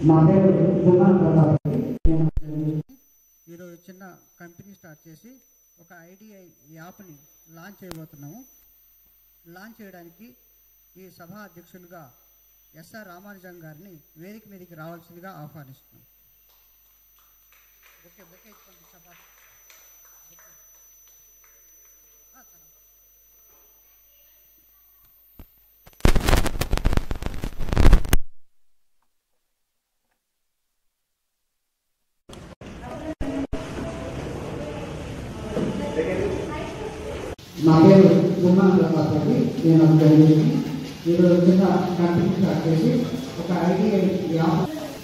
నా పేరు సున్నా ప్రతాప్ నేను ఈరోజు చిన్న కంపెనీ స్టార్ట్ చేసి ఒక ఐడిఐ యాప్ని లాంచ్ చేయబోతున్నాము లాంచ్ చేయడానికి ఈ సభా అధ్యక్షులుగా ఎస్ఆర్ రామానుజం గారిని వేదిక మీదకి రావాల్సిందిగా ఆహ్వానిస్తున్నాం ఓకే ఓకే ఇచ్చుకోండి సభ ఆ, తర్వాత. నా పేరు సున్నా ప్రతాప్ రెడ్డి నేను ఒక గణేష్ని ఈరోజు చిన్న కంపెనీ స్టార్ట్ చేసి ఒక ఐడిఐ యాప్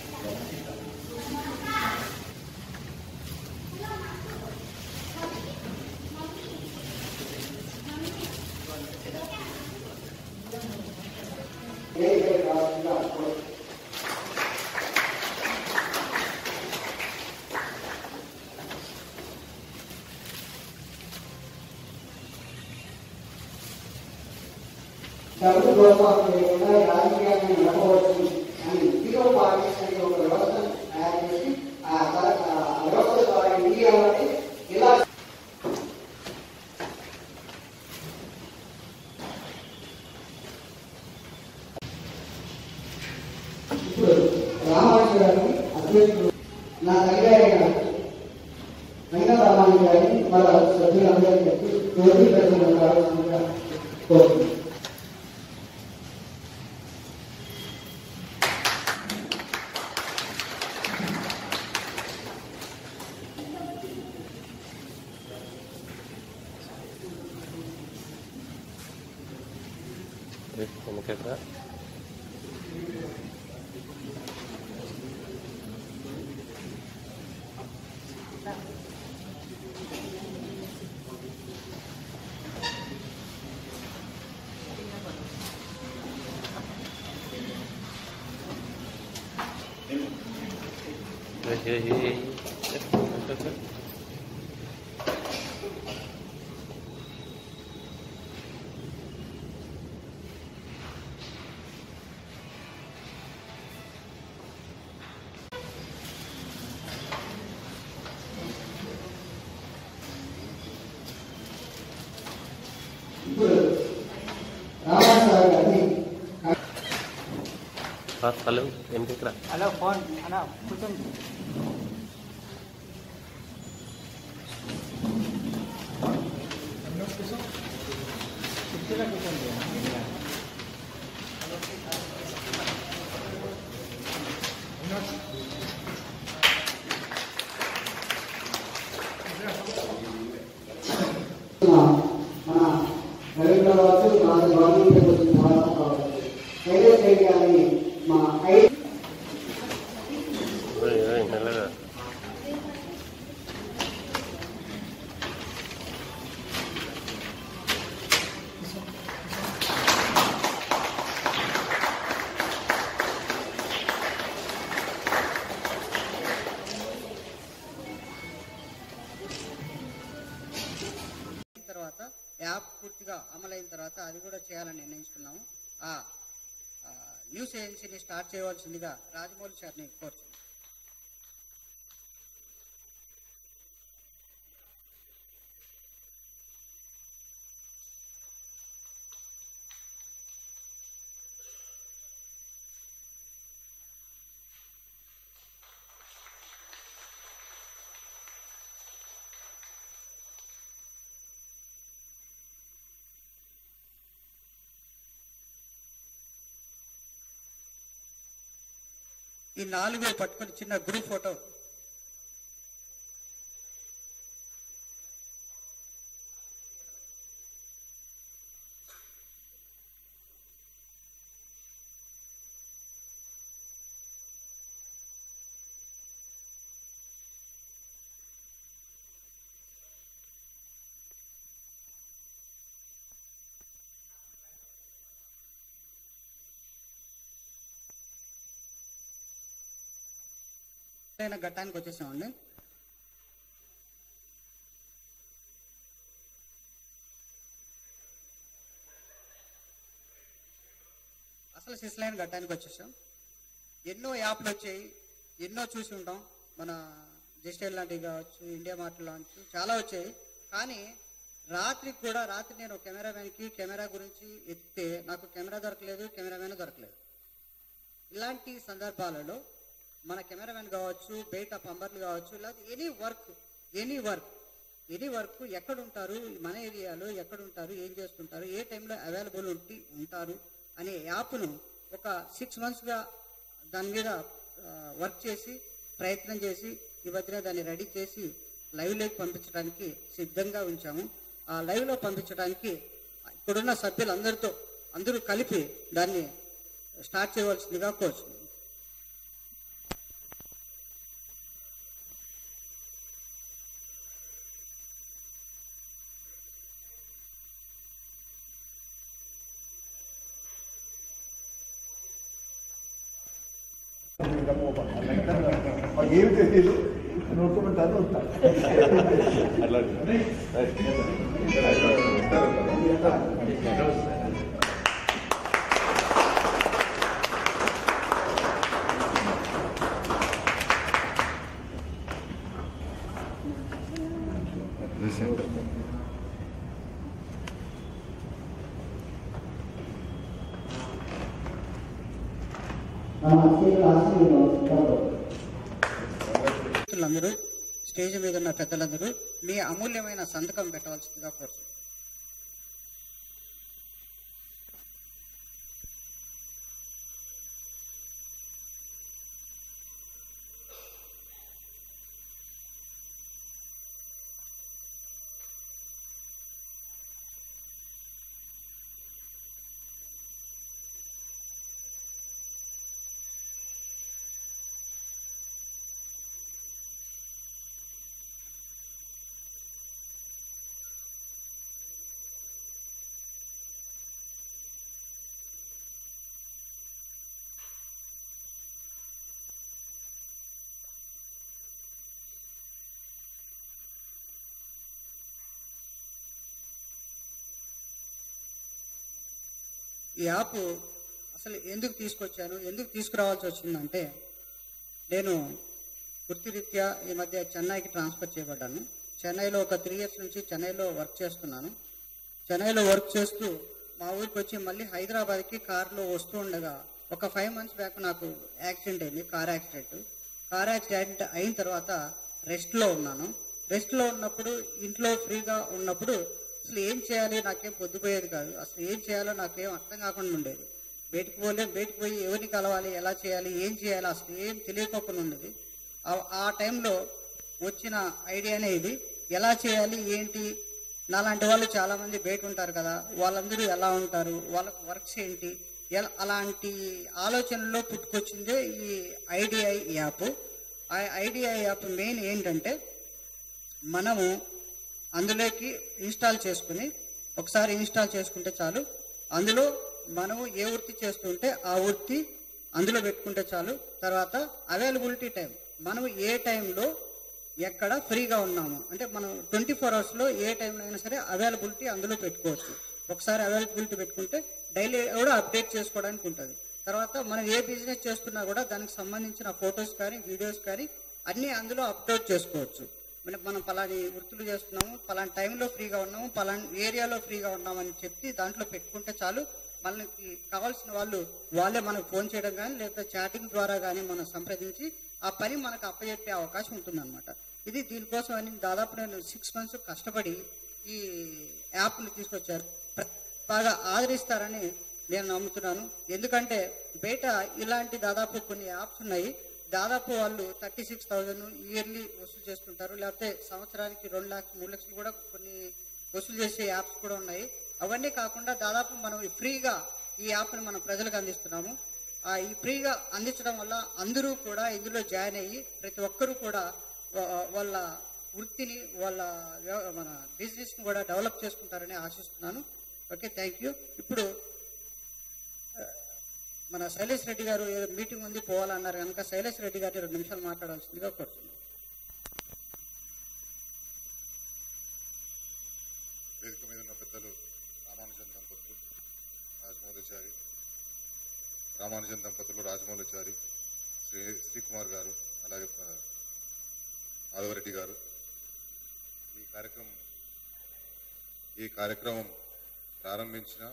డబ్బు లోపాలు లేకుండా రాజకీయాన్ని నడపవచ్చు అని జీరో పాలిటిక్స్ అనే ఒక వ్యవస్థను తయారు చేసి ఆ తర- ఆ వ్యవస్థ ద్వారా ఇండియాలోని ఇలా ఇప్పుడు రామానుజ గారిని అధ్యక్షుడు నా దగ్గర అయిన వెంకట రామానుజ గారిని వాళ్ళ సభ్యులందరికీ చెప్పి తోటి ప్రజలు కావాల్సిందిగా కోరుతున్నాను వెనకట్రా ఇప్పుడు రామానుజ గారిని హలో వెనకట్రా హలో ఫోన్ అన్న కూర్చోండి మన రవీంద్ర కావచ్చు మన గవర్నమెంట్ వచ్చిన తర్వాత కావచ్చు ఏదో చేయాలని మా ఐ మెల్లగా అయిన తర్వాత యాప్ పూర్తిగా అమలైన తర్వాత అది కూడా చేయాలని నిర్ణయించుకున్నాము ఆ ఆ, న్యూస్ ఏజెన్సీని స్టార్ట్ చేయవలసిందిగా రాజమౌళి సార్ని కోరుతున్నాను ఈ నాలుగు పట్టుకొని చిన్న గ్రూప్ ఫోటో అయిన ఘట్టానికి వచ్చేసామండి అసలు సిస్లైన్ ఘట్టానికి వచ్చేసాం ఎన్నో యాప్లు వచ్చాయి ఎన్నో చూసి ఉంటాం మన జస్టైల్ లాంటివి కావచ్చు ఇండియా మార్ట్ లాంటి చాలా వచ్చాయి కానీ రాత్రికి కూడా రాత్రి నేను కెమెరామెన్కి కెమెరా గురించి ఎత్తితే నాకు కెమెరా దొరకలేదు కెమెరామెన్ దొరకలేదు ఇలాంటి సందర్భాలలో మన కెమెరామెన్ కావచ్చు బయట పంబర్లు కావచ్చు లేదా any work any work any work ఎక్కడ ఉంటారు మన ఏరియాలో ఎక్కడ ఉంటారు ఏం చేస్తుంటారు ఏ టైంలో అవైలబుల్ ఉంటి ఉంటారు అనే యాప్ను ఒక సిక్స్ మంత్స్గా దాని మీద వర్క్ చేసి ప్రయత్నం చేసి ఈ మధ్యన దాన్ని రెడీ చేసి లైవ్లోకి పంపించడానికి సిద్ధంగా ఉంచాము ఆ లైవ్లో పంపించడానికి ఇక్కడున్న సభ్యులందరితో అందరూ కలిపి దాన్ని స్టార్ట్ చేయవలసిందిగా కోరుచున్నాను ఏమి తెలియదు నోటుకుంటాను ఉంటాను మిత్రులందరూ స్టేజ్ మీద ఉన్న పెద్దలందరూ మీ అమూల్యమైన సంతకం పెట్టవలసిందిగా కోరుతున్నాను ఈ యాప్ అసలు ఎందుకు తీసుకొచ్చాను ఎందుకు తీసుకురావాల్సి వచ్చిందంటే నేను వృత్తిరీత్యా ఈ మధ్య చెన్నైకి ట్రాన్స్ఫర్ చేయబడ్డాను చెన్నైలో ఒక త్రీ ఇయర్స్ నుంచి చెన్నైలో వర్క్ చేస్తున్నాను చెన్నైలో వర్క్ చేస్తూ మా ఊరికి వచ్చి మళ్ళీ హైదరాబాద్కి కార్లో వస్తూ ఉండగా ఒక ఫైవ్ మంత్స్ బ్యాక్ నాకు యాక్సిడెంట్ అయింది కార్ యాక్సిడెంట్ కార్ యాక్సిడెంట్ అయిన తర్వాత రెస్ట్లో ఉన్నాను రెస్ట్లో ఉన్నప్పుడు ఇంట్లో ఫ్రీగా ఉన్నప్పుడు అసలు ఏం చేయాలి నాకేం పొద్దుపోయేది కాదు అసలు ఏం చేయాలో నాకేం అర్థం కాకుండా ఉండేది బయటికి పోలేం బయటికి పోయి ఎవరిని కలవాలి ఎలా చేయాలి ఏం చేయాలి అసలు ఏం తెలియకోకుండా ఉండేది ఆ- ఆ టైంలో వచ్చిన ఐడియానే ఇది ఎలా చేయాలి ఏంటి నాలాంటి వాళ్ళు చాలా మంది బయట ఉంటారు కదా వాళ్ళందరూ ఎలా ఉంటారు వాళ్ళ వర్క్స్ ఏంటి ఎలా అలాంటి ఆలోచనలో పుట్టుకొచ్చిందే ఈ ఐడిఐ యాప్ ఆ ఐడిఐ యాప్ మెయిన్ ఏంటంటే మనము అందులోకి ఇన్స్టాల్ చేసుకుని ఒకసారి ఇన్స్టాల్ చేసుకుంటే చాలు అందులో మనము ఏ వృత్తి చేస్తుంటే ఆ వృత్తి అందులో పెట్టుకుంటే చాలు తర్వాత అవైలబిలిటీ టైం మనం ఏ టైంలో ఎక్కడ ఫ్రీగా ఉన్నాము అంటే మనం ట్వంటీ ఫోర్ అవర్స్లో ఏ టైంలో అయినా సరే అవైలబిలిటీ అందులో పెట్టుకోవచ్చు ఒకసారి అవైలబిలిటీ పెట్టుకుంటే డైలీ కూడా అప్డేట్ చేసుకోవడానికి ఉంటుంది తర్వాత మనం ఏ బిజినెస్ చేస్తున్నా కూడా దానికి సంబంధించిన ఫొటోస్ కానీ వీడియోస్ కానీ అన్నీ అందులో అప్లోడ్ చేసుకోవచ్చు మన మనం పలాని వృత్తులు చేస్తున్నాము పలాని టైంలో ఫ్రీగా ఉన్నాము పలాని ఏరియాలో ఫ్రీగా ఉన్నామని చెప్పి దాంట్లో పెట్టుకుంటే చాలు మనకి కావాల్సిన వాళ్ళు వాళ్ళే మనకు ఫోన్ చేయడం కానీ లేదా చాటింగ్ ద్వారా కానీ మనం సంప్రదించి ఆ పని మనకు అప్పచెప్పే అవకాశం ఉంటుందన్నమాట ఇది దీనికోసం అని దాదాపు నేను సిక్స్ మంత్స్ కష్టపడి ఈ యాప్ని తీసుకొచ్చారు ప్ర- బాగా ఆదరిస్తారని నేను నమ్ముతున్నాను ఎందుకంటే బయట ఇలాంటి దాదాపు కొన్ని యాప్స్ ఉన్నాయి దాదాపు వాళ్ళు థర్టీ సిక్స్ థౌజండ్ ఇయర్లీ వసూలు చేస్తుంటారు లేకపోతే సంవత్సరానికి రెండు లక్షలు మూడు లక్షలు కూడా కొన్ని వసూలు చేసే యాప్స్ కూడా ఉన్నాయి అవన్నీ కాకుండా దాదాపు మనం ఈ ఫ్రీగా ఈ యాప్ని మనం ప్రజలకు అందిస్తున్నాము ఆ ఈ ఫ్రీగా అందించడం వల్ల అందరూ కూడా ఇందులో జాయిన్ అయ్యి ప్రతి ఒక్కరూ కూడా వా- వాళ్ళ వృత్తిని వాళ్ళ వ్య- మన బిజినెస్ని కూడా డెవలప్ చేసుకుంటారని ఆశిస్తున్నాను ఓకే థ్యాంక్ యూ ఇప్పుడు మన శైలేష్ రెడ్డి గారు ఏదో మీటింగ్ ఉంది పోవాలన్నారు కనుక శైలేష్ రెడ్డి గారిని రెండు నిమిషాలు మాట్లాడాల్సిందిగా కోరుతున్నాను వేదిక మీద ఉన్న పెద్దలు రామానుజన్ దంపతులు రాజమౌళిచారి రామానుజన్ దంపతులు రాజమౌళిచారి శ్రీ శ్రీకుమార్ గారు అలాగే ప- మాధవరెడ్డి గారు ఈ కార్యక్రమం ఈ కార్యక్రమం ప్రారంభించిన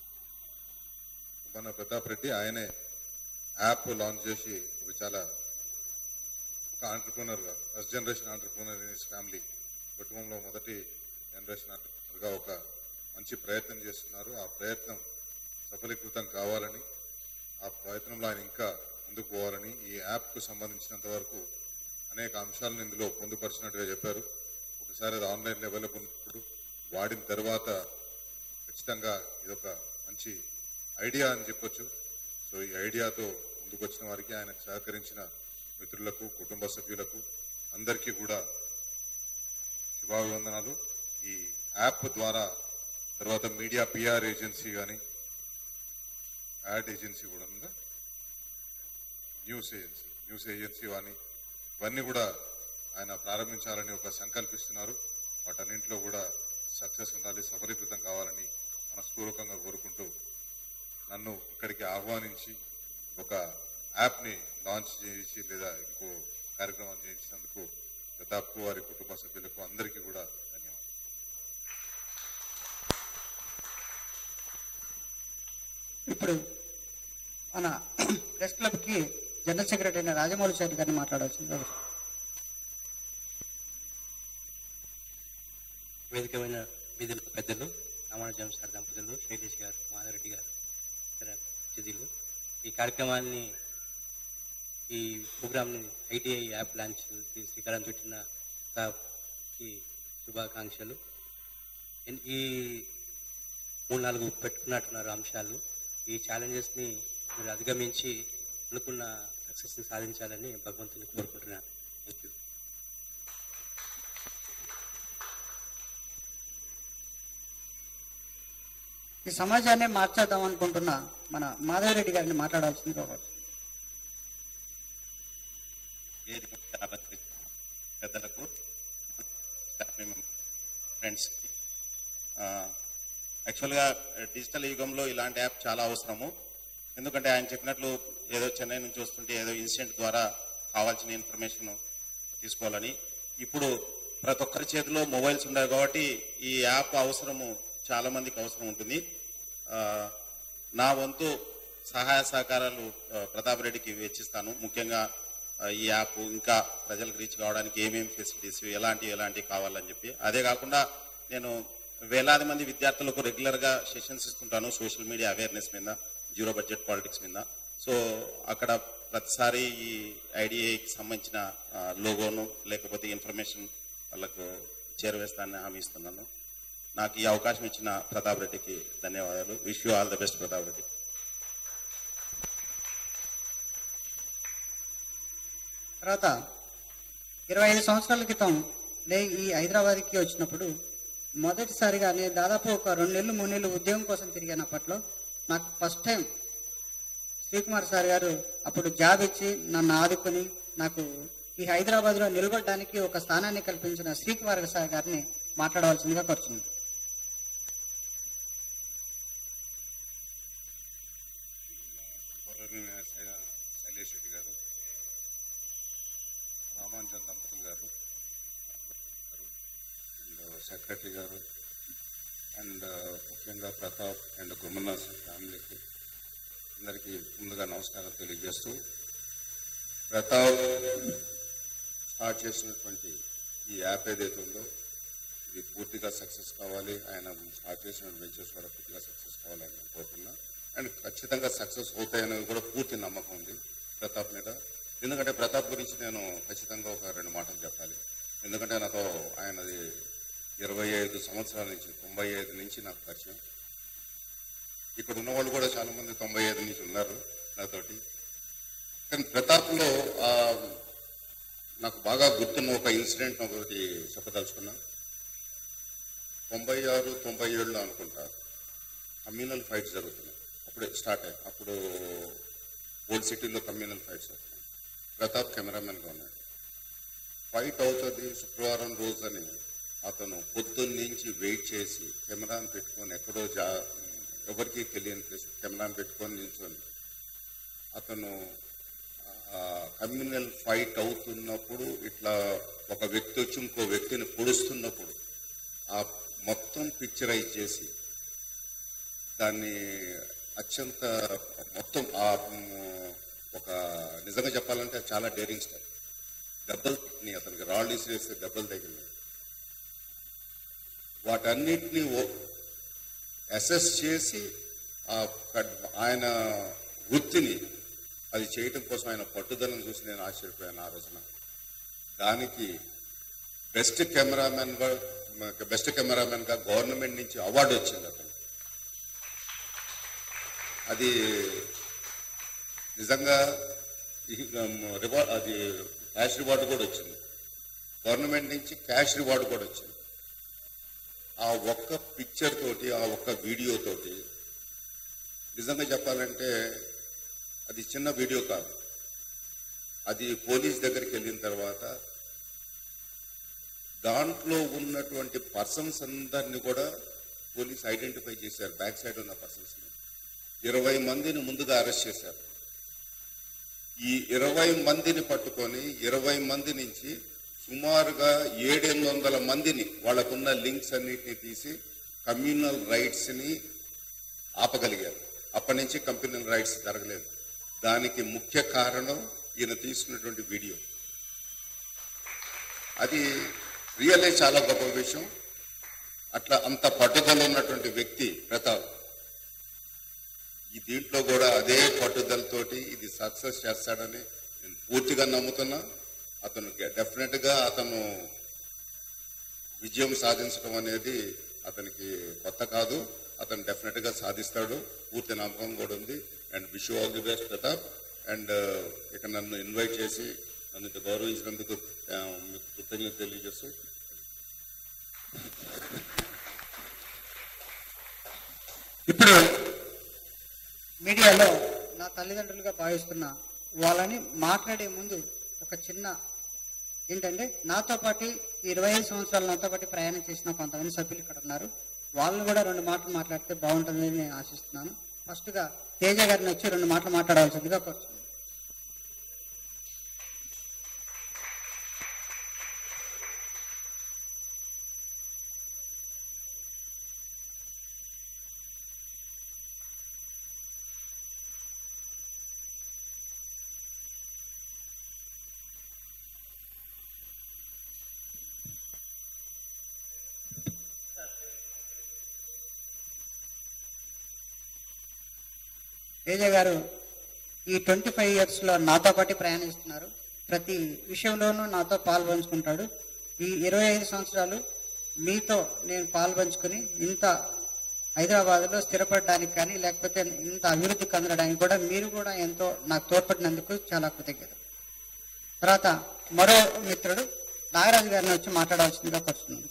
మన ప్రతాప్ రెడ్డి ఆయనే యాప్ లాంచ్ చేసి ఒక చాలా ఒక ఆంటర్ప్రినర్ గా first generation entrepreneur in his family కుటుంబంలో మొదటి జనరేషన్ ఆంటర్ప్రినర్ గా ఒక మంచి ప్రయత్నం చేస్తున్నారు ఆ ప్రయత్నం సఫలీకృతం కావాలని ఆ ప్రయత్నంలో ఆయన ఇంకా ముందుకు పోవాలని ఈ యాప్ కు సంబంధించినంత వరకు అనేక అంశాలను ఇందులో పొందుపరిచినట్టుగా చెప్పారు ఒకసారి అది ఆన్లైన్ లెవెల్లో ఉన్నప్పుడు వాడిన తర్వాత ఖచ్చితంగా ఇదొక మంచి ఐడియా అని చెప్పొచ్చు సో ఈ ఐడియాతో ముందుకు వచ్చిన వారికి ఆయనకు సహకరించిన మిత్రులకు కుటుంబ సభ్యులకు అందరికీ కూడా శుభాభివందనాలు ఈ యాప్ ద్వారా తర్వాత మీడియా పిఆర్ ఏజెన్సీ కానీ యాడ్ ఏజెన్సీ కూడా ఉందా న్యూస్ ఏజెన్సీ న్యూస్ ఏజెన్సీ కానీ ఇవన్నీ కూడా ఆయన ప్రారంభించాలని ఒక సంకల్పిస్తున్నారు వాటన్నింటిలో కూడా సక్సెస్ ఉండాలి సఫలీకృతం కావాలని మనస్పూర్వకంగా కోరుకుంటూ నన్ను ఇక్కడికి ఆహ్వానించి ఒక యాప్ని లాంచ్ చేసి లేదా ఇంకో కార్యక్రమం చేయించినందుకు ప్రతాప్కు వారి కుటుంబ సభ్యులకు అందరికీ కూడా ధన్యవాదాలు ఇప్పుడు మన ప్రెస్ క్లబ్కి జనరల్ సెక్రటరీ అయిన రాజమౌళి చారి గారిని మాట్లాడవచ్చు వేదికమైన వీధుల పెద్దలు రామానుజం సార్ దంపతులు శైలేష్ గారు మాధవరెడ్డి గారు ఇతర అతిథులు ఈ కార్యక్రమాన్ని ఈ ప్రోగ్రామ్ని ఐటీఐ యాప్ లాంచ్ కి శ్రీకారం చుట్టిన కి శుభాకాంక్షలు ఎన్- ఈ మూడు నాలుగు పెట్టుకున్నట్టున్నారు అంశాలు ఈ ఛాలెంజెస్ని మీరు అధిగమించి అనుకున్న సక్సెస్ని సాధించాలని భగవంతుని కోరుకుంటున్నాను థ్యాంక్ యూ ఈ సమాజాన్ని మార్చేద్దాం అనుకుంటున్న మన మాధవరెడ్డి గారిని మాట్లాడాల్సింది కోరుతున్నాను. వేదిక మీద అలంకరించిన పెద్దలకు ఫ్రెండ్స్ యాక్చువల్గా డిజిటల్ యుగంలో ఇలాంటి యాప్ చాలా అవసరము ఎందుకంటే ఆయన చెప్పినట్లు ఏదో చెన్నై నుంచి వస్తుంటే ఏదో ఇన్సిడెంట్ ద్వారా కావాల్సిన ఇన్ఫర్మేషన్ తీసుకోవాలని ఇప్పుడు ప్రతి ఒక్కరి చేతిలో మొబైల్స్ ఉన్నాయి కాబట్టి ఈ యాప్ అవసరము చాలా మందికి అవసరం ఉంటుంది ఆ, నా వంతు సహాయ సహకారాలు ఆ, ప్రతాప్ రెడ్డికి వెచ్చిస్తాను ముఖ్యంగా ఆ, ఈ యాప్ ఇంకా ప్రజలకు రీచ్ కావడానికి ఏమేమి ఫెసిలిటీస్ ఎలాంటి ఎలాంటివి కావాలని చెప్పి అదే కాకుండా నేను వేలాది మంది విద్యార్థులకు రెగ్యులర్ గా సెషన్స్ ఇస్తుంటాను సోషల్ మీడియా అవేర్నెస్ మీద జీరో బడ్జెట్ పాలిటిక్స్ మీద సో అక్కడ ప్రతిసారి ఈ ఐడిఐకి సంబంధించిన ఆ, లోగోను లేకపోతే ఇన్ఫర్మేషన్ వాళ్ళకు చేరవేస్తానని హామీ ఇస్తున్నాను నాకు ఈ అవకాశం ఇచ్చిన ప్రతాప్ రెడ్డికి ధన్యవాదాలు wish you all the best Pratap Reddy తర్వాత ఇరవై ఐదు సంవత్సరాల క్రితం నే ఈ హైదరాబాద్కి వచ్చినప్పుడు మొదటిసారిగా నేను దాదాపు ఒక రెండు నెలలు మూడు నెలలు ఉద్యోగం కోసం తిరిగాను అప్పట్లో నాకు ఫస్ట్ టైం శ్రీకుమార్ సార్ గారు అప్పుడు జాబ్ ఇచ్చి నన్ను ఆదుకొని నాకు ఈ హైదరాబాద్లో నిలబడడానికి ఒక స్థానాన్ని కల్పించిన శ్రీకుమార్ సార్ గారిని మాట్లాడవలసిందిగా కోరుతున్నాను గౌరవనీయ శై- శైలేష్ రెడ్డి గారు రామానుజన్ దంపతులు గారు అండ్ సెక్రటరీ గారు అండ్ ముఖ్యంగా ప్రతాప్ అండ్ గురుమన్నాథ్ ఫ్యామిలీకి అందరికీ ముందుగా నమస్కారం తెలియజేస్తూ ప్రతాప్ స్టార్ట్ చేసినటువంటి ఈ యాప్ ఏదైతే ఉందో ఇది పూర్తిగా సక్సెస్ కావాలి ఆయన స్టార్ట్ చేసిన వెంచర్స్ కూడా పూర్తిగా సక్సెస్ కావాలని నేను కోరుతున్నా అండ్ ఖచ్చితంగా సక్సెస్ అవుతాయనేది కూడా పూర్తి నమ్మకం ఉంది ప్రతాప్ మీద ఎందుకంటే ప్రతాప్ గురించి నేను ఖచ్చితంగా ఒక రెండు మాటలు చెప్పాలి ఎందుకంటే నాతో ఆయనది ఇరవై ఐదు సంవత్సరాల నుంచి తొంభై ఐదు నుంచి నాకు పరిచయం ఇక్కడ ఉన్న వాళ్ళు కూడా చాలా మంది తొంభై ఐదు నుంచి ఉన్నారు నాతోటి కానీ ప్రతాప్లో ఆ, నాకు బాగా గుర్తున్న ఒక ఇన్సిడెంట్ ఒకటి చెప్పదలుచుకున్నా తొంభై ఆరు తొంభై ఏడులో అనుకుంటా కమ్యూనల్ ఫైట్స్ జరుగుతున్నాయి అప్పుడే స్టార్ట్ అయ్యాయి అప్పుడు ఓల్డ్ సిటీలో కమ్యూనల్ ఫైట్స్ అవుతున్నాయి ప్రతాప్ కెమెరామెన్గా ఉన్నాడు ఫైట్ అవుతుంది శుక్రవారం రోజని అతను పొద్దున్న నుంచి వెయిట్ చేసి కెమెరాను పెట్టుకొని ఎక్కడో జా ఎవరికి తెలియని ప్లేస్ కెమెరాను పెట్టుకొని నిల్చొని అతను ఆ కమ్యూనల్ ఫైట్ అవుతున్నప్పుడు ఇట్లా ఒక వ్యక్తి వచ్చి ఇంకో వ్యక్తిని పొడుస్తున్నప్పుడు ఆ మొత్తం పిక్చరైజ్ చేసి దాన్ని అత్యంత మొత్తం ఆ మ్, ఒక నిజంగా చెప్పాలంటే చాలా డేరింగ్ స్టైల్ దెబ్బలు తగిలినాయి అతనికి రాళ్ళు విసిరేస్తే దెబ్బలు తగిలినాయి వాటన్నిటినీ అసెస్ చేసి ఆ కడ్- ఆయన వృత్తిని అది చేయటం కోసం ఆయన పట్టుదలను చూసి నేను ఆశ్చర్యపోయాను ఆ రోజున దానికి బెస్ట్ కెమెరామెన్ బెస్ట్ కెమెరామెన్ గా గవర్నమెంట్ నుంచి అవార్డు వచ్చింది అతను అది నిజంగా ఈ- రివార్డ్ అది క్యాష్ రివార్డు కూడా వచ్చింది గవర్నమెంట్ నుంచి క్యాష్ రివార్డు కూడా వచ్చింది ఆ ఒక్క పిక్చర్ తోటి ఆ ఒక్క వీడియో తోటి నిజంగా చెప్పాలంటే అది చిన్న వీడియో కాదు అది పోలీస్ దగ్గరికి వెళ్ళిన తర్వాత దాంట్లో ఉన్నటువంటి పర్సన్స్ అందరిని కూడా పోలీస్ ఐడెంటిఫై చేశారు బ్యాక్ సైడ్ ఉన్న పర్సన్స్ ఇరవై మందిని ముందుగా అరెస్ట్ చేశారు ఈ ఇరవై మందిని పట్టుకొని ఇరవై మంది నుంచి సుమారుగా ఏడెనిమిది వందల మందిని వాళ్ళకున్న లింక్స్ అన్నిటిని తీసి కమ్యూనల్ రైట్స్ ని ఆపగలిగారు అప్పటి నుంచి కమ్యూనల్ రైట్స్ జరగలేదు దానికి ముఖ్య కారణం ఈయన తీసుకున్నటువంటి వీడియో అది రియలే చాలా గొప్ప విషయం అట్లా అంత పట్టుదల ఉన్నటువంటి వ్యక్తి ప్రతాప్ ఈ దీంట్లో కూడా అదే పట్టుదలతోటి ఇది సక్సెస్ చేస్తాడని నేను పూర్తిగా నమ్ముతున్నా అతను డెఫినెట్ గా అతను విజయం సాధించడం అనేది అతనికి కొత్త కాదు అతను డెఫినెట్ గా సాధిస్తాడు పూర్తి నమ్మకం కూడా ఉంది and wish all the best Pratap and ఇక నన్ను ఇన్వైట్ చేసి నన్ను ఇంత గౌరవించినందుకు ఆ, మీకు కృతజ్ఞత తెలియజేస్తూ ఇప్పుడు మీడియాలో నా తల్లిదండ్రులుగా భావిస్తున్న వాళ్ళని మాట్లాడే ముందు ఒక చిన్న ఏంటంటే నాతో పాటు ఈ ఇరవై ఐదు సంవత్సరాలు నాతో పాటు ప్రయాణం చేసిన కొంతమంది సభ్యులు ఇక్కడ ఉన్నారు వాళ్ళని కూడా రెండు మాటలు మాట్లాడితే బాగుంటుందని నేను ఆశిస్తున్నాను ఫస్ట్గా తేజ గారిని వచ్చి రెండు మాటలు మాట్లాడాల్సిందిగా కోరుతున్నాను తేజ గారు ఈ ట్వంటీ ఫైవ్ ఇయర్స్ లో నాతో పాటు ప్రయాణిస్తున్నారు ప్రతి విషయంలోనూ నాతో పాల్పంచుకుంటాడు ఈ ఇరవై ఐదు సంవత్సరాలు మీతో నేను పాల్పంచుకుని ఇంత హైదరాబాద్లో స్థిరపడడానికి కానీ లేకపోతే ఇంత అభివృద్ధి కందడానికి కూడా మీరు కూడా ఎంతో నాకు తోడ్పడినందుకు చాలా కృతజ్ఞత తర్వాత మరో మిత్రుడు నాగరాజు గారిని వచ్చి మాట్లాడాల్సిందిగా కోరుతున్నాను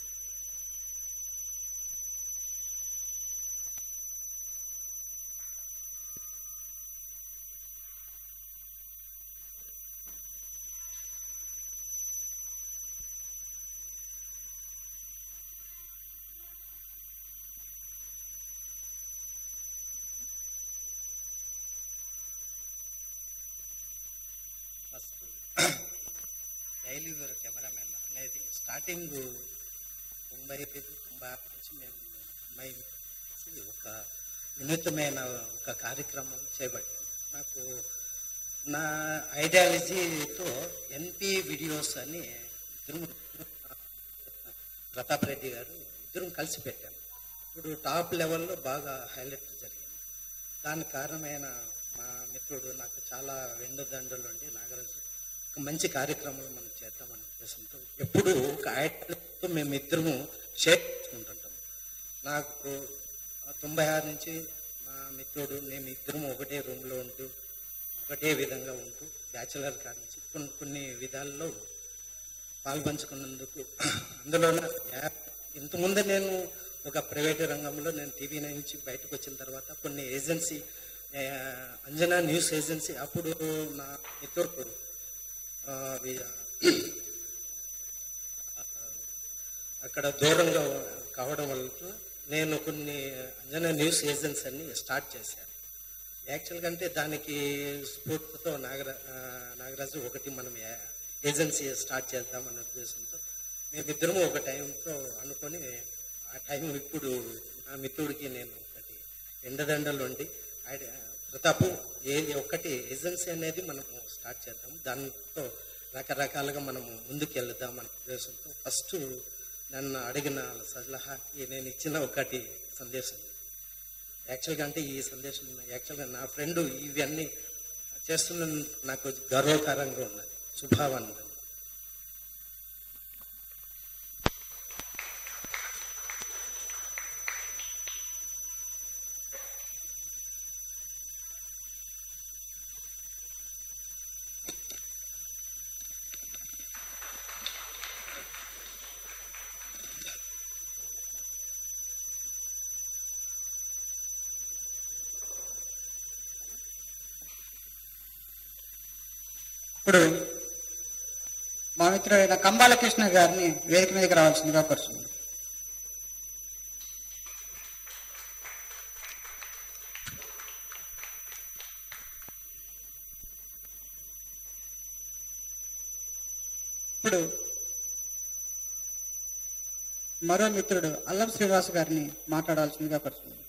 ఫస్ట్ డైలీ వేర్ కెమెరామెన్ అనేది స్టార్టింగ్ తొంభై ఐదు తొంభై ఆరు నుంచి మేము మై ఒక వినూత్నమైన ఒక కార్యక్రమం చేపట్టాను నాకు నా ఐడియాలజీతో ఎన్పి వీడియోస్ అని ఇద్దరు ప్రతాప్ రెడ్డి గారు ఇద్దరం కలిసి పెట్టాను ఇప్పుడు టాప్ లెవెల్లో బాగా హైలైట్ జరిగింది దానికి కారణమైన మా మిత్రుడు నాకు చాలా వెండుదండలు ఉండి నాగరాజు ఒక మంచి కార్యక్రమం మనం చేద్దామనే ఉద్దేశంతో ఎప్పుడు ఒక ఐటమ్తో మేము ఇద్దరము షేర్ చేసుకుంటుంటాం నాకు ఆ తొంభై ఆరు నుంచి మా మిత్రుడు మేము ఇద్దరం ఒకటే రూమ్లో ఉంటూ ఒకటే విధంగా ఉంటూ బ్యాచిలర్ కాడ నుంచి కొన్ని కొన్ని విధాల్లో పాల్పంచుకున్నందుకు అందులో ఇంతకుముందు నేను ఒక ప్రైవేట్ రంగంలో నేను టీవీ నుంచి బయటకు వచ్చిన తర్వాత కొన్ని ఏజెన్సీ ఆ, అంజనా న్యూస్ ఏజెన్సీ అప్పుడు నా మిత్రుడు ఆ, వి- అక్కడ దూరంగా కావడం వల్ల నేను కొన్ని అంజనా న్యూస్ ఏజెన్సీ అన్ని స్టార్ట్ చేశాను యాక్చువల్గా అంటే దానికి స్ఫూర్తితో నాగరా ఆ, నాగరాజు ఒకటి మనం ఏ- ఏజెన్సీ స్టార్ట్ చేద్దాం అనే ఉద్దేశంతో మేమిద్దరము ఒక టైంతో అనుకొని ఆ టైం ఇప్పుడు నా మిత్రుడికి నేను ఒకటి ఎండదండలు ఉండి ఆడ- ప్రతాపు ఏది ఒక్కటి ఏజెన్సీ అనేది మనము స్టార్ట్ చేద్దాం దాంతో రకరకాలుగా మనము ముందుకు వెళ్దాం అనే ఉద్దేశంతో ఫస్ట్ నన్ను అడిగిన సలహాకి నేను ఇచ్చిన ఒకటి సందేశం యాక్చువల్గా అంటే ఈ సందేశం యాక్చువల్గా నా ఫ్రెండ్ ఇవన్నీ చేస్తున్న నాకు గర్వకారంగా ఉన్నది శుభావందనం ఇప్పుడు మా మిత్రుడైన కంబాల కృష్ణ గారిని వేదిక మీదకి రావాల్సిందిగా కోరుతున్నాను ఇప్పుడు మరో మిత్రుడు అల్లం శ్రీనివాస్ గారిని మాట్లాడాల్సిందిగా కోరుతున్నాను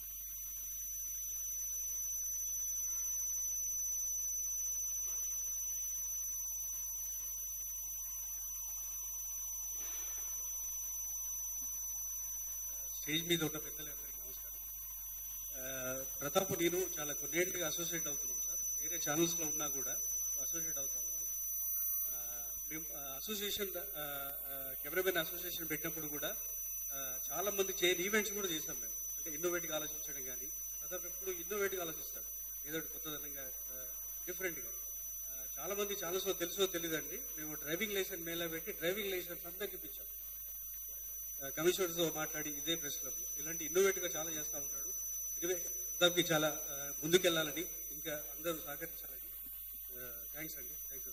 స్టేజ్ మీద ఉన్న పెద్దలందరికీ నమస్కారం ఆ, ప్రతాప్ నేను చాలా కొన్నేళ్ళుగా అసోసియేట్ అవుతున్నాం సార్ వేరే ఛానల్స్లో ఉన్నా కూడా అసోసియేట్ అవుతా ఉన్నాం ఆ, మేము అసోసియేషన్ కెమెరామెన్ అసోసియేషన్ పెట్టినప్పుడు కూడా ఆ, చాలా మంది చేయని ఈవెంట్స్ కూడా చేశాం మేము అంటే ఇన్నోవేటివ్గా ఆలోచించడం కానీ ప్రతాప్ ఎప్పుడు ఇన్నోవేటివ్గా ఆలోచిస్తాడు ఏదో ఒకటి కొత్తదనంగా డిఫరెంట్గా చాలా మంది ఛానల్స్లో తెలుసో తెలియదండి మేము డ్రైవింగ్ లైసెన్స్ మేళ పెట్టి డ్రైవింగ్ లైసెన్స్ అందరికీ ఇప్పించాం కమిషనర్తో మాట్లాడి ఇదే ప్రెస్ క్లబ్ ఇలాంటి innovative గా చాలా చేస్తూ ఉంటాడు ఇదివే ప్రతాప్కి చాలా ఆ, ముందుకెళ్ళాలని ఇంకా అందరూ సహకరించాలని థ్యాంక్స్ అండి థ్యాంక్ యూ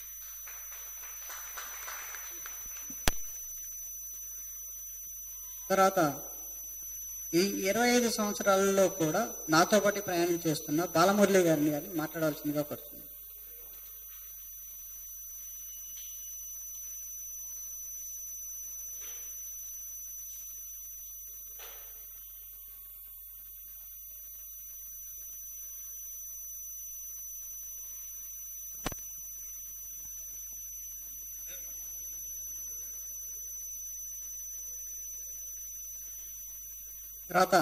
తర్వాత ఈ ఇరవై ఐదు సంవత్సరాలలో కూడా నాతో పాటు ప్రయాణం చేస్తున్న బాలమురళి గారిని గారిని మాట్లాడాల్సిందిగా కోరుతున్నాను తర్వాత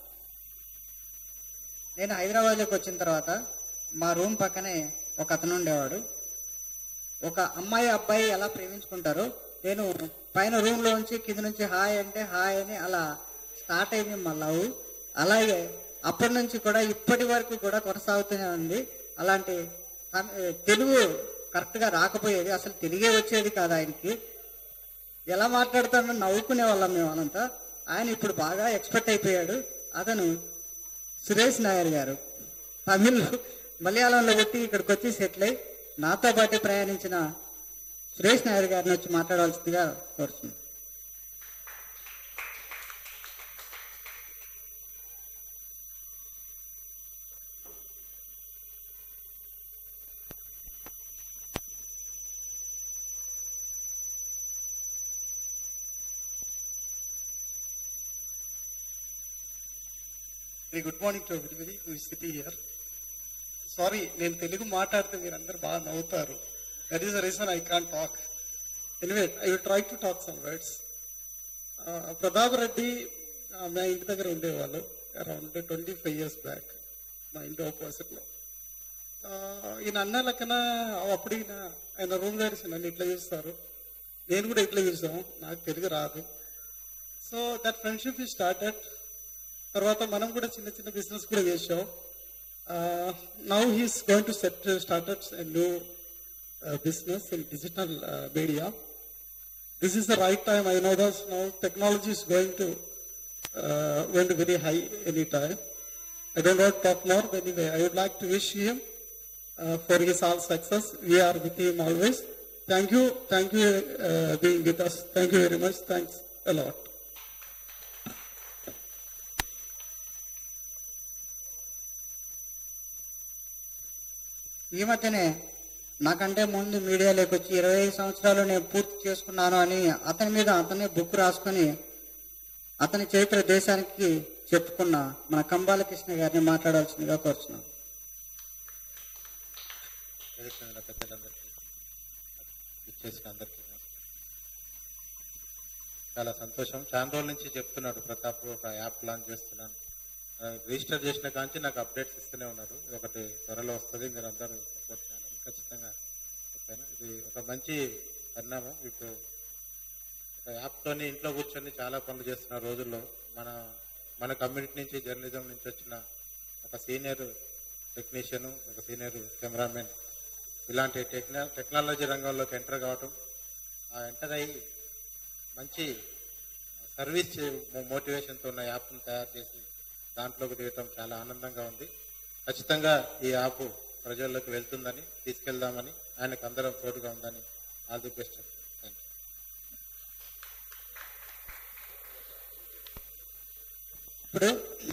నేను హైదరాబాద్లోకి వచ్చిన తర్వాత మా రూమ్ పక్కనే ఒక అతను ఉండేవాడు ఒక అమ్మాయి అబ్బాయి ఎలా ప్రేమించుకుంటారో నేను పైన రూమ్ లోంచి కింద నుంచి హాయ్ అంటే హాయ్ అని అలా స్టార్ట్ అయింది మా లవ్ అలాగే అప్పటి నుంచి కూడా ఇప్పటి వరకు కూడా కొనసాగుతూనే ఉంది అలాంటి తమ- తెలుగు కరెక్ట్ గా రాకపోయేది అసలు తిరిగే వచ్చేది కాదు ఆయనకి ఎలా మాట్లాడుతాడో నవ్వుకునే వాళ్ళం మేము అనంతా ఆయన ఇప్పుడు బాగా ఎక్స్పర్ట్ అయిపోయాడు అతను సురేష్ నాయర్ గారు తమిళ్ మలయాళంలో పెట్టి ఇక్కడికి వచ్చి సెటిల్ అయి నాతో పాటు ప్రయాణించిన సురేష్ నాయర్ గారిని వచ్చి మాట్లాడాల్సిందిగా కోరుతున్నాను very good morning to everybody who city here sorry నేను తెలుగు మాట్లాడితే మీరు అందరు బాగా నవ్వుతారు that is the reason I can talk anyway I will try to talk some words Pratap Reddy ఆ, మా ఇంటి దగ్గర ఉండేవాళ్ళు around twenty five years back మా ఇంటి ఆపోజిట్లో ఈయన అన్న లెక్కన అప్పుడు ఈయన ఆయన రూమ్ గారి నన్ను ఇట్లా చూస్తారు నేను కూడా ఇట్లా చూసాం నాకు తెలుగు రాదు సో దట్ ఫ్రెండ్షిప్ ఈ స్టార్టెడ్ తర్వాత మనం కూడా చిన్న చిన్న బిజినెస్ కూడా చేసాం now he's going to set started new business in digital media this is the right time I know thus now technology is going to uh, went very high any time. I don't want to talk more, but anyway, I would like to wish him uh, for his all success. We are with him always. Thank you, thank you uh, being with us. Thank you very much. Thanks a lot. ఈ మధ్యనే నాకంటే ముందు మీడియాలోకి వచ్చి ఇరవై ఐదు సంవత్సరాలు నేను పూర్తి చేసుకున్నాను అని అతని మీద అతనే బుక్ రాసుకొని అతని చరిత్ర దేశానికి చెప్పుకున్న మన కంబాల కృష్ణ గారిని మాట్లాడాల్సిందిగా కోరుతున్నాను వేదిక మీద ఉన్న పెద్దలందరికీ ఇచ్చేసిన అందరికీ నమస్కారం. చాలా సంతోషం చాలా రోజుల నుంచి చెప్తున్నాడు ప్రతాప్ ఒక యాప్ లాంచ్ చేస్తున్నాను ఆ, రిజిస్టర్ చేసిన కాంచి నాకు అప్డేట్స్ ఇస్తూనే ఉన్నారు ఇది ఒకటి త్వరలో వస్తుంది మీరు అందరూ సపోర్ట్ చేయాలని ఖచ్చితంగా చెప్పాను ఇది ఒక మంచి పరిణామం ఇప్పుడు ఒక యాప్తోని ఇంట్లో కూర్చొని చాలా పనులు చేస్తున్న రోజుల్లో మన మన కమ్యూనిటీ నుంచి జర్నలిజం నుంచి వచ్చిన ఒక సీనియర్ టెక్నీషియన్ ఒక సీనియర్ కెమెరామెన్ ఇలాంటి టెక్నా టెక్నాలజీ రంగంలోకి ఎంటర్ కావటం ఆ ఎంటర్ అయ్యి మంచి సర్వీస్ మోటివేషన్తో ఉన్న యాప్ను తయారు చేసి దాంట్లోకి దిగటం చాలా ఆనందంగా ఉంది ఖచ్చితంగా ఈ యాప్ ప్రజల్లోకి వెళ్తుందని తీసుకెళ్దామని ఆయనకు అందరం తోడుగా ఉందని ఆల్ ది బెస్ట్ థ్యాంక్ ఇప్పుడు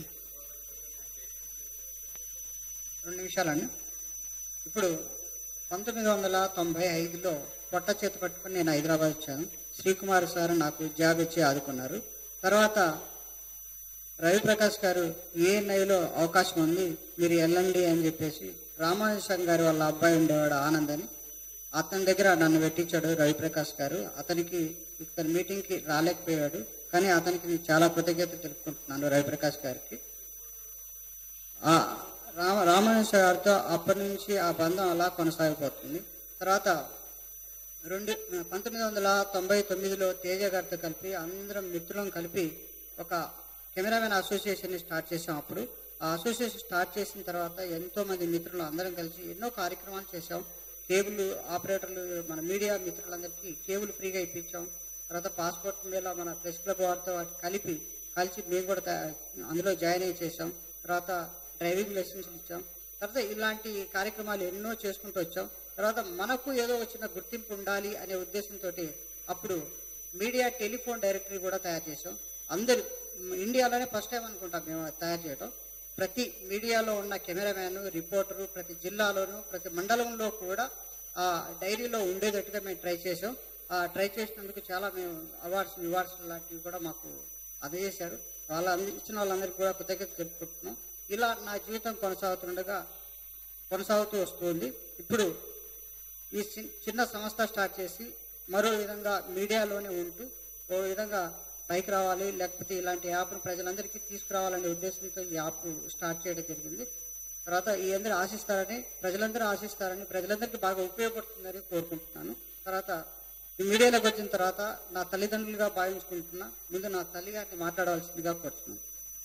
రెండు నిమిషాలండి ఇప్పుడు పంతొమ్మిది వందల తొంభై ఐదులో పొట్ట చేతి పట్టుకొని నేను హైదరాబాద్ వచ్చాను శ్రీకుమార్ సార్ నాకు జాబ్ ఇచ్చి ఆదుకున్నారు తర్వాత రవిప్రకాష్ గారు ఏఎన్ఐలో అవకాశం ఉంది మీరు వెళ్ళండి అని చెప్పేసి రామానుజం గారి వాళ్ళ అబ్బాయి ఉండేవాడు ఆనంద్ అని అతని దగ్గర నన్ను పెట్టించాడు రవిప్రకాష్ గారు అతనికి ఇతని మీటింగ్కి రాలేకపోయాడు కానీ అతనికి నేను చాలా కృతజ్ఞత తెలుపుకుంటున్నాను రవిప్రకాష్ గారికి ఆ రామ రామానుజ గారితో అప్పటి నుంచి ఆ బంధం అలా కొనసాగిపోతుంది తర్వాత రెండు పంతొమ్మిది వందల తొంభై తొమ్మిదిలో తేజ గారితో కలిపి అందరం మిత్రులం కలిపి ఒక కెమెరామెన్ అసోసియేషన్ స్టార్ట్ చేసాం అప్పుడు ఆ అసోసియేషన్ స్టార్ట్ చేసిన తర్వాత ఎంతో మంది మిత్రులు అందరం కలిసి ఎన్నో కార్యక్రమాలు చేసాం కేబుల్ ఆపరేటర్లు మన మీడియా మిత్రులందరికీ కేబుల్ ఫ్రీగా ఇప్పించాం తర్వాత పాస్పోర్ట్ మీద మన ప్రెస్ క్లబ్ వారితో వాటి కలిపి కలిసి మేము కూడా తయా- అందులో జాయిన్ అయ్యి చేసాం తర్వాత డ్రైవింగ్ లైసెన్స్ ఇచ్చాం తర్వాత ఇలాంటి కార్యక్రమాలు ఎన్నో చేసుకుంటూ వచ్చాం తర్వాత మనకు ఏదో వచ్చిన గుర్తింపు ఉండాలి అనే ఉద్దేశంతో అప్పుడు మీడియా టెలిఫోన్ డైరెక్టరీ కూడా తయారు చేసాం అందరు మ్, ఇండియాలోనే ఫస్ట్ టైం అనుకుంటాం మేము అది తయారు చేయడం ప్రతి మీడియాలో ఉన్న కెమెరామ్యాన్ రిపోర్టరు ప్రతి జిల్లాలోనూ ప్రతి మండలంలో కూడా ఆ డైరీలో ఉండేటట్టుగా మేము ట్రై చేసాం ఆ ట్రై చేసినందుకు చాలా మేము అవార్డ్స్ రివార్డ్స్ లాంటివి కూడా మాకు అందజేశారు వాళ్ళ అంది- ఇచ్చిన వాళ్ళందరికీ కూడా కృతజ్ఞత తెలుపుకుంటున్నాం ఇలా నా జీవితం కొనసాగుతుండగా కొనసాగుతూ వస్తుంది ఇప్పుడు ఈ చి- చిన్న సంస్థ స్టార్ట్ చేసి మరో విధంగా మీడియాలోనే ఉంటూ ఓ విధంగా పైకి రావాలి లేకపోతే ఇలాంటి యాప్ను ప్రజలందరికీ తీసుకురావాలనే ఉద్దేశంతో ఈ యాప్ స్టార్ట్ చేయడం జరిగింది తర్వాత ఈ అందరూ ఆశిస్తారని ప్రజలందరూ ఆశిస్తారని ప్రజలందరికీ బాగా ఉపయోగపడుతుందని కోరుకుంటున్నాను తర్వాత ఈ మీడియాలోకి వచ్చిన తర్వాత నా తల్లిదండ్రులుగా భావించుకుంటున్నా ముందు నా తల్లి గారిని మాట్లాడవలసిందిగా కోరుతున్నాను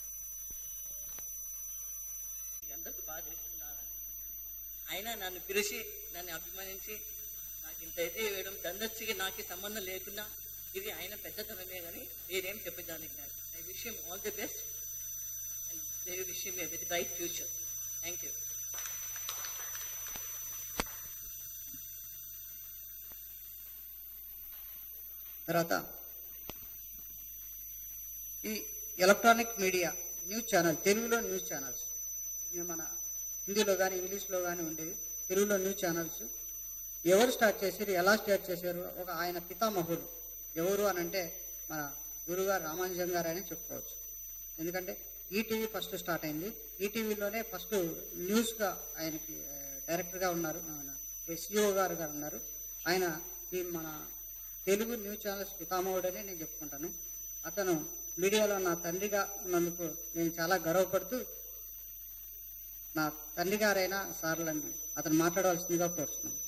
అందరికీ బాగా తెలుస్తుందా అయినా నన్ను పిలిచి నన్ను అభిమానించి నాకు ఇంత అయితే వేయడం దండొచ్చిగా నాకు ఈ సంబంధం లేకున్నా ఇది ఆయన పెద్దతనమే కానీ నేనేం చెప్పేదానికి కాదు I wish all the best and they wish a very bright future thank you తర్వాత ఈ ఎలక్ట్రానిక్ మీడియా న్యూస్ ఛానల్ తెలుగులో న్యూస్ ఛానల్స్ ఇవి మన హిందీలో కానీ ఇంగ్లీష్లో కానీ ఉండేవి తెలుగులో న్యూస్ ఛానల్స్ ఎవరు స్టార్ట్ చేశారు ఎలా స్టార్ట్ చేశారు ఒక ఆయన పితామహుడు ఎవరు అని అంటే మన గురుగారు రామానుజం గారు అని చెప్పుకోవచ్చు ఎందుకంటే ఈటీవీ ఫస్ట్ స్టార్ట్ అయింది ఈటీవీలోనే ఫస్ట్ న్యూస్గా ఆయనకి ఆ, డైరెక్టర్గా ఉన్నారు సిఇఓ గారు గారు ఉన్నారు ఆయన ఈ మన తెలుగు న్యూస్ ఛానల్స్ పితామహుడని నేను చెప్పుకుంటాను అతను మీడియాలో నా తండ్రిగా ఉన్నందుకు నేను చాలా గర్వపడుతూ నా తండ్రి గారైన సార్లని అతను మాట్లాడవలసిందిగా కోరుతున్నాను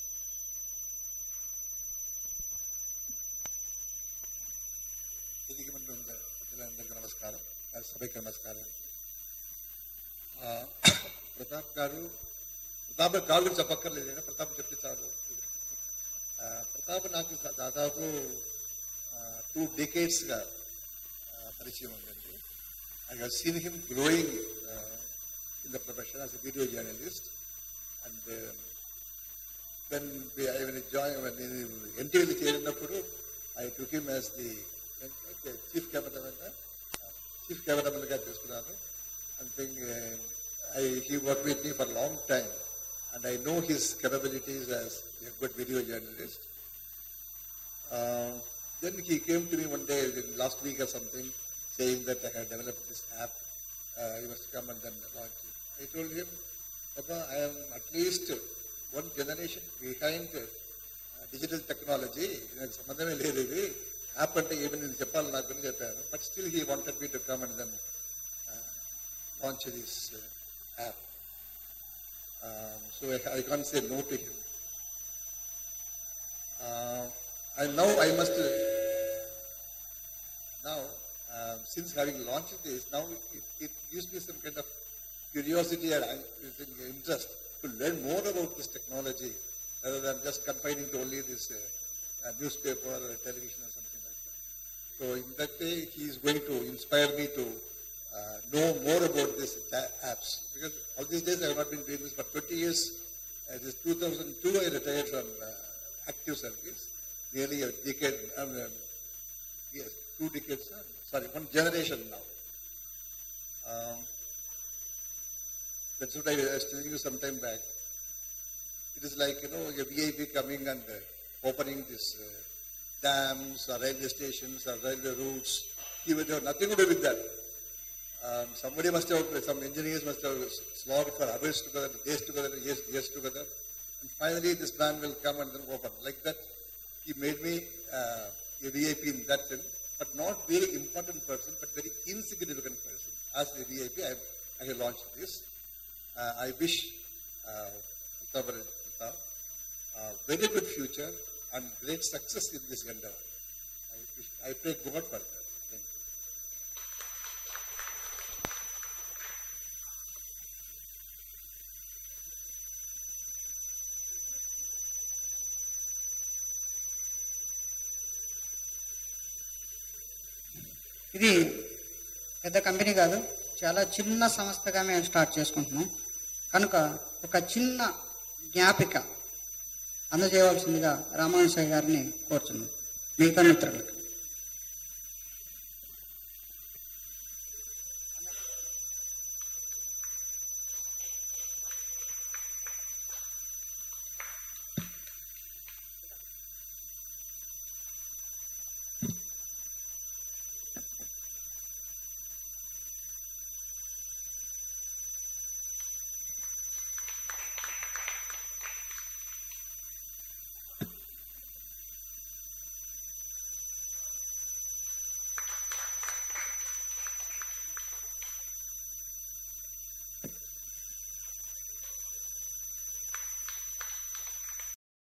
వేదిక మీద ఉన్న పెద్దలందరికీ నమస్కారం ఆ సభకి నమస్కారం ఆ, ప్రతాప్ గారు ప్రతాప్ గారు కాల్ గురించి చెప్పక్కర్లేదు నేను ప్రతాప్ చెప్తే చాలు ఆ, ప్రతాప్ నాకు స- దాదాపు టూ డెకేడ్స్గా పరిచయం ఉందండి I have seen him growing in the profession as video journalist and when we, I when I joined, when ఎన్టీవీలో చేరినప్పుడు I took him as the chief cameraman chief cameraman గా చేసుకున్నాను and thing I he work with me for long time and I know his capabilities as a good video journalist. Uh, then he came to me one day, in last week or something, saying that I had developed this app. Uh, he must come and then launch it. I told him, Papa, I am at least one generation behind uh, digital technology. నాకు సంబంధమే లేదు ఇది app అంటే ఏమి నేను చెప్పాలి నాకు అని చెప్పాను but still he wanted me to come and then launch this uh, app. Um, so I, I can't say no to him. Uh, and now I must, uh, now, um, since having launched this, now it, it gives me some kind of curiosity and uh, interest to learn more about this technology rather than just confining to only this uh, uh, newspaper or television or something like that. So in that way, he is going to inspire me to uh, know more about this ta- apps. Because all these days I have not been doing this for 20 years. Uh, this 2002 I retired from uh, active service. Nearly a decade, um, um, yes, two decades, uh, sorry, one generation now. Um, that's what I was telling you some time back. It is like, you know, a VIP coming and uh, opening this uh, dams or railway stations or railway routes. He would have nothing to do with that. Um, somebody must have, some engineers must have slogged for hours together, days together, years, years together. And finally, this man will come and then open. Like that, he made me uh, a VIP in that sense, but not very important person, but very insignificant person. As a VIP, I, I have launched this. Uh, I wish uh, Pratap Pratap, uh, very good future and great success in this endeavor. I, wish, I pray God for that. Thank you. ఇది పెద్ద company కాదు చాలా చిన్న సంస్థగా మేము start చేసుకుంటున్నాం కనుక ఒక చిన్న జ్ఞాపిక అందజేయవలసిందిగా రామానుజయ్య గారిని కోరుతున్నాం మిగతా మిత్రులకు